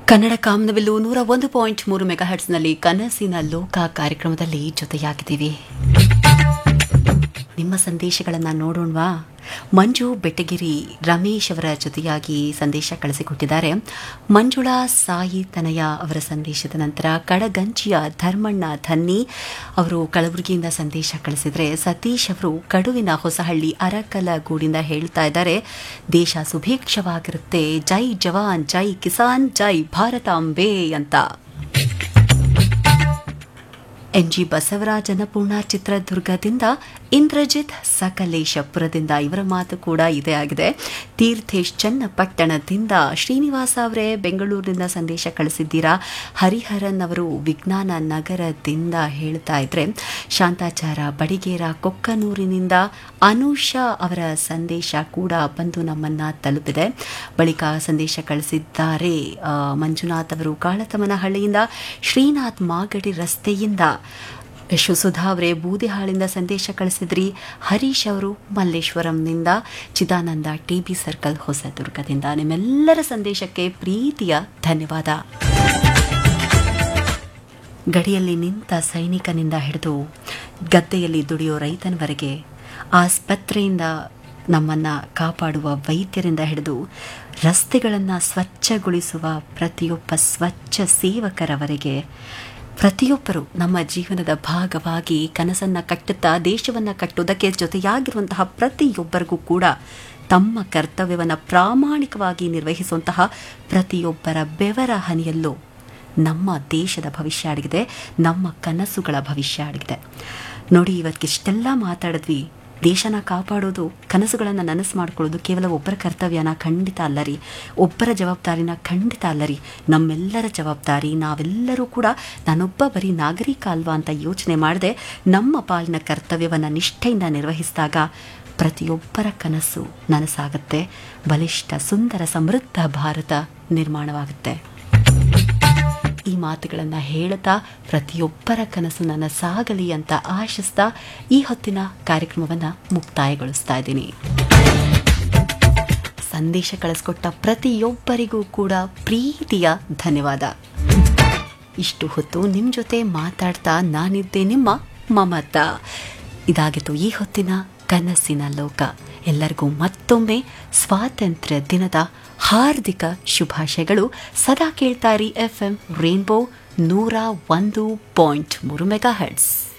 ಕನ್ನಡ ಕಾಮನವೆಲ್ಲು ನೂರ ಒಂದು ಪಾಯಿಂಟ್ ಮೂರು ಮೆಗಾ ಹರ್ಟ್ಸ್ನಲ್ಲಿ ಕನಸಿನ ಲೋಕ ಕಾರ್ಯಕ್ರಮದಲ್ಲಿ ಜೊತೆಯಾಗಿದ್ದೀವಿ ನಿಮ್ಮ ಸಂದೇಶಗಳನ್ನು ನೋಡೋಣವಾ ಮಂಜು ಬೆಟ್ಟಗಿರಿ ರಮೇಶ್ ಅವರ ಜೊತೆಯಾಗಿ ಸಂದೇಶ ಕಳಿಸಿಕೊಟ್ಟಿದ್ದಾರೆ ಮಂಜುಳಾ ಸಾಯಿ ತನಯ ಅವರ ಸಂದೇಶದ ನಂತರ ಕಡಗಂಚಿಯ ಧರ್ಮಣ್ಣ ಧನ್ನಿ ಅವರು ಕಲಬುರಗಿಯಿಂದ ಸಂದೇಶ ಕಳಿಸಿದರೆ ಸತೀಶ್ ಅವರು ಕಡುವಿನ ಹೊಸಹಳ್ಳಿ ಅರಕಲಗೂಡಿಂದ ಹೇಳ್ತಾ ಇದ್ದಾರೆ ದೇಶ ಸುಭೀಕ್ಷವಾಗಿರುತ್ತೆ ಜೈ ಜವಾನ್ ಜೈ ಕಿಸಾನ್ ಜೈ ಭಾರತಾಂಬೆ ಅಂತ ಎನ್ಜಿ ಬಸವರಾಜ ಅನ್ನಪೂರ್ಣ ಚಿತ್ರದುರ್ಗದಿಂದ ಇಂದ್ರಜಿತ್ ಸಕಲೇಶಪುರದಿಂದ ಇವರ ಮಾತು ಕೂಡ ಇದೇ ಆಗಿದೆ ತೀರ್ಥೇಶ್ ಚನ್ನಪಟ್ಟಣದಿಂದ ಶ್ರೀನಿವಾಸ ಅವರೇ ಬೆಂಗಳೂರಿನಿಂದ ಸಂದೇಶ ಕಳಿಸಿದ್ದೀರಾ ಹರಿಹರನ್ ಅವರು ವಿಜ್ಞಾನ ನಗರದಿಂದ ಹೇಳ್ತಾ ಇದ್ರೆ ಶಾಂತಾಚಾರ ಬಡಿಗೇರ ಕೊಕ್ಕನೂರಿನಿಂದ ಅನುಷಾ ಅವರ ಸಂದೇಶ ಕೂಡ ಬಂದು ನಮ್ಮನ್ನ ತಲುಪಿದೆ ಬಳಿಕ ಸಂದೇಶ ಕಳಿಸಿದ್ದಾರೆ ಆ, ಮಂಜುನಾಥ್ ಅವರು ಕಾಳತಮನಹಳ್ಳಿಯಿಂದ ಶ್ರೀನಾಥ್ ಮಾಗಡಿ ರಸ್ತೆಯಿಂದ ಯಶುಸುಧಾ ಅವರೇ ಬೂದಿಹಾಳಿಂದ ಸಂದೇಶ ಕಳಿಸಿದ್ರಿ ಹರೀಶ್ ಅವರು ಮಲ್ಲೇಶ್ವರಂನಿಂದ ಚಿದಾನಂದ ಟಿಬಿ ಸರ್ಕಲ್ ಹೊಸದುರ್ಗದಿಂದ ನಿಮ್ಮೆಲ್ಲರ ಸಂದೇಶಕ್ಕೆ ಪ್ರೀತಿಯ ಧನ್ಯವಾದ ಗಡಿಯಲ್ಲಿ ನಿಂತ ಸೈನಿಕನಿಂದ ಹಿಡಿದು ಗದ್ದೆಯಲ್ಲಿ ದುಡಿಯೋ ರೈತನವರೆಗೆ ಆಸ್ಪತ್ರೆಯಿಂದ ನಮ್ಮನ್ನು ಕಾಪಾಡುವ ವೈದ್ಯರಿಂದ ಹಿಡಿದು ರಸ್ತೆಗಳನ್ನು ಸ್ವಚ್ಛಗೊಳಿಸುವ ಪ್ರತಿಯೊಬ್ಬ ಸ್ವಚ್ಛ ಸೇವಕರವರೆಗೆ ಪ್ರತಿಯೊಬ್ಬರು ನಮ್ಮ ಜೀವನದ ಭಾಗವಾಗಿ ಕನಸನ್ನು ಕಟ್ಟುತ್ತಾ ದೇಶವನ್ನು ಕಟ್ಟುವುದಕ್ಕೆ ಜೊತೆಯಾಗಿರುವಂತಹ ಪ್ರತಿಯೊಬ್ಬರಿಗೂ ಕೂಡ ತಮ್ಮ ಕರ್ತವ್ಯವನ್ನು ಪ್ರಾಮಾಣಿಕವಾಗಿ ನಿರ್ವಹಿಸುವಂತಹ ಪ್ರತಿಯೊಬ್ಬರ ಬೆವರ ಹನಿಯಲ್ಲೂ ನಮ್ಮ ದೇಶದ ಭವಿಷ್ಯ ಅಡಗಿದೆ ನಮ್ಮ ಕನಸುಗಳ ಭವಿಷ್ಯ ಅಡಗಿದೆ ನೋಡಿ ಇವತ್ತಿಷ್ಟೆಲ್ಲ ಮಾತಾಡಿದ್ವಿ ದೇಶನ ಕಾಪಾಡೋದು ಕನಸುಗಳನ್ನು ನನಸು ಮಾಡ್ಕೊಳ್ಳೋದು ಕೇವಲ ಒಬ್ಬರ ಕರ್ತವ್ಯನ ಖಂಡಿತ ಅಲ್ಲ ರೀ ಒಬ್ಬರ ಜವಾಬ್ದಾರಿನ ಖಂಡಿತ ಅಲ್ಲ ರೀ ನಮ್ಮೆಲ್ಲರ ಜವಾಬ್ದಾರಿ ನಾವೆಲ್ಲರೂ ಕೂಡ ನಾನೊಬ್ಬ ಬರೀ ನಾಗರಿಕ ಅಲ್ವಾ ಅಂತ ಯೋಚನೆ ಮಾಡದೆ ನಮ್ಮ ಪಾಲಿನ ಕರ್ತವ್ಯವನ್ನು ನಿಷ್ಠೆಯಿಂದ ನಿರ್ವಹಿಸಿದಾಗ ಪ್ರತಿಯೊಬ್ಬರ ಕನಸು ನನಸಾಗುತ್ತೆ ಬಲಿಷ್ಠ ಸುಂದರ ಸಮೃದ್ಧ ಭಾರತ ನಿರ್ಮಾಣವಾಗುತ್ತೆ ಈ ಮಾತುಗಳನ್ನು ಹೇಳುತ್ತಾ ಪ್ರತಿಯೊಬ್ಬರ ಕನಸು ನನ್ನ ಸಾಗಲಿ ಅಂತ ಆಶಿಸ್ತಾ ಈ ಹೊತ್ತಿನ ಕಾರ್ಯಕ್ರಮವನ್ನು ಮುಕ್ತಾಯಗೊಳಿಸ್ತಾ ಇದ್ದೀನಿ ಸಂದೇಶ ಕಳಿಸ್ಕೊಟ್ಟ ಪ್ರತಿಯೊಬ್ಬರಿಗೂ ಕೂಡ ಪ್ರೀತಿಯ ಧನ್ಯವಾದ ಇಷ್ಟು ಹೊತ್ತು ನಿಮ್ಮ ಜೊತೆ ಮಾತಾಡ್ತಾ ನಾನಿದ್ದೆ ನಿಮ್ಮ ಮಮತಾ ಇದಾಗಿತ್ತು ಈ ಹೊತ್ತಿನ ಕನಸಿನ ಲೋಕ ಎಲ್ಲರಿಗೂ ಮತ್ತೊಮ್ಮೆ ಸ್ವಾತಂತ್ರ್ಯ ದಿನದ ಹಾರ್ದಿಕ ಶುಭಾಶಯಗಳು ಸದಾ ಕೇಳ್ತಾರಿ ಎಫ್ ಎಂ ರೇನ್ಬೋ ನೂರ ಒಂದು ಪಾಯಿಂಟ್ ಮೂರು ಮೆಗಾ ಹರ್ಟ್ಸ್